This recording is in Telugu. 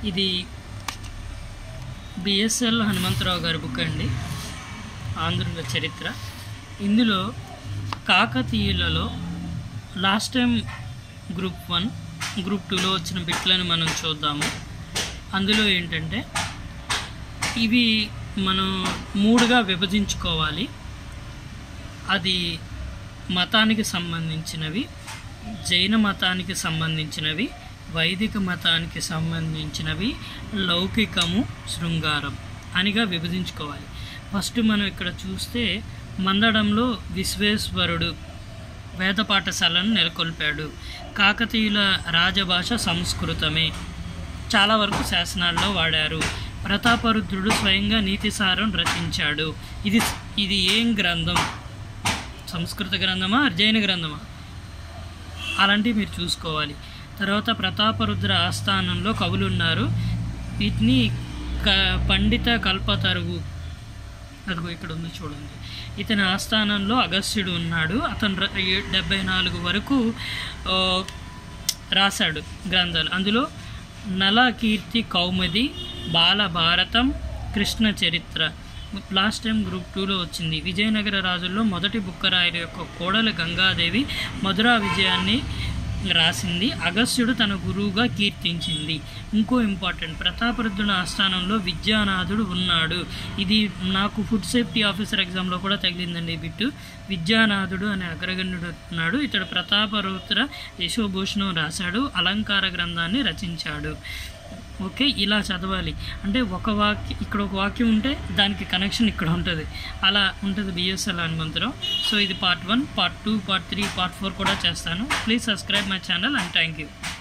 ఇది బిఎస్ఎల్ హనుమంతరావు గారి బుక్ అండి ఆంధ్రుల చరిత్ర ఇందులో కాకతీయులలో last time group one group టూలో వచ్చిన బిట్లను మనం చూద్దాము అందులో ఏంటంటే ఇవి మనం మూడుగా విభజించుకోవాలి అది మతానికి సంబంధించినవి జైన మతానికి సంబంధించినవి వైదిక మతానికి సంబంధించినవి లౌకికము శృంగారం అనిగా విభజించుకోవాలి ఫస్ట్ మనం ఇక్కడ చూస్తే మందడంలో విశ్వేశ్వరుడు వేద పాఠశాలను నెలకొల్పాడు కాకతీయుల రాజభాష సంస్కృతమే చాలా వరకు శాసనాల్లో వాడారు ప్రతాపరుద్రుడు స్వయంగా నీతిసారం రచించాడు ఇది ఇది ఏం గ్రంథం సంస్కృత గ్రంథమా జైన గ్రంథమా అలాంటివి మీరు చూసుకోవాలి తర్వాత ప్రతాపరుద్ర ఆస్థానంలో కవులు ఉన్నారు వీటిని క పండిత కల్పతరువు అదిగో ఇక్కడ ఉంది చూడండి ఇతని ఆస్థానంలో అగస్త్యుడు ఉన్నాడు అతను ర- ఏ- డెబ్బై నాలుగు వరకు ఆ, రాశాడు గ్రంథాలు అందులో నల కీర్తి కౌముది బాలభారతం కృష్ణ చరిత్ర లాస్ట్ టైం గ్రూప్ టూలో వచ్చింది విజయనగర రాజుల్లో మొదటి బుక్కరాయల యొక్క కోడలు గంగాదేవి మధురా విజయాన్ని రాసింది అగస్త్యుడు తన గురువుగా కీర్తించింది ఇంకో ఇంపార్టెంట్ ప్రతాపరుద్రుని ఆస్థానంలో విద్యానాథుడు ఉన్నాడు ఇది నాకు ఫుడ్ సేఫ్టీ ఆఫీసర్ ఎగ్జామ్లో కూడా తగిలిందండి ఈ బిట్టు విద్యానాథుడు అనే అగ్రగణ్యుడు ఉన్నాడు ఇతడు ప్రతాపరుద్ర యశోభూషణం రాశాడు అలంకార గ్రంథాన్ని రచించాడు ఓకే ఇలా చదవాలి అంటే ఒక వాక్యం ఇక్కడ ఒక వాక్యం ఉంటే దానికి కనెక్షన్ ఇక్కడ ఉంటుంది అలా ఉంటుంది బిఎస్ఎల్ హనుమంతరావు సో ఇది part one part two part three part four కూడా చేస్తాను please subscribe my channel and thank you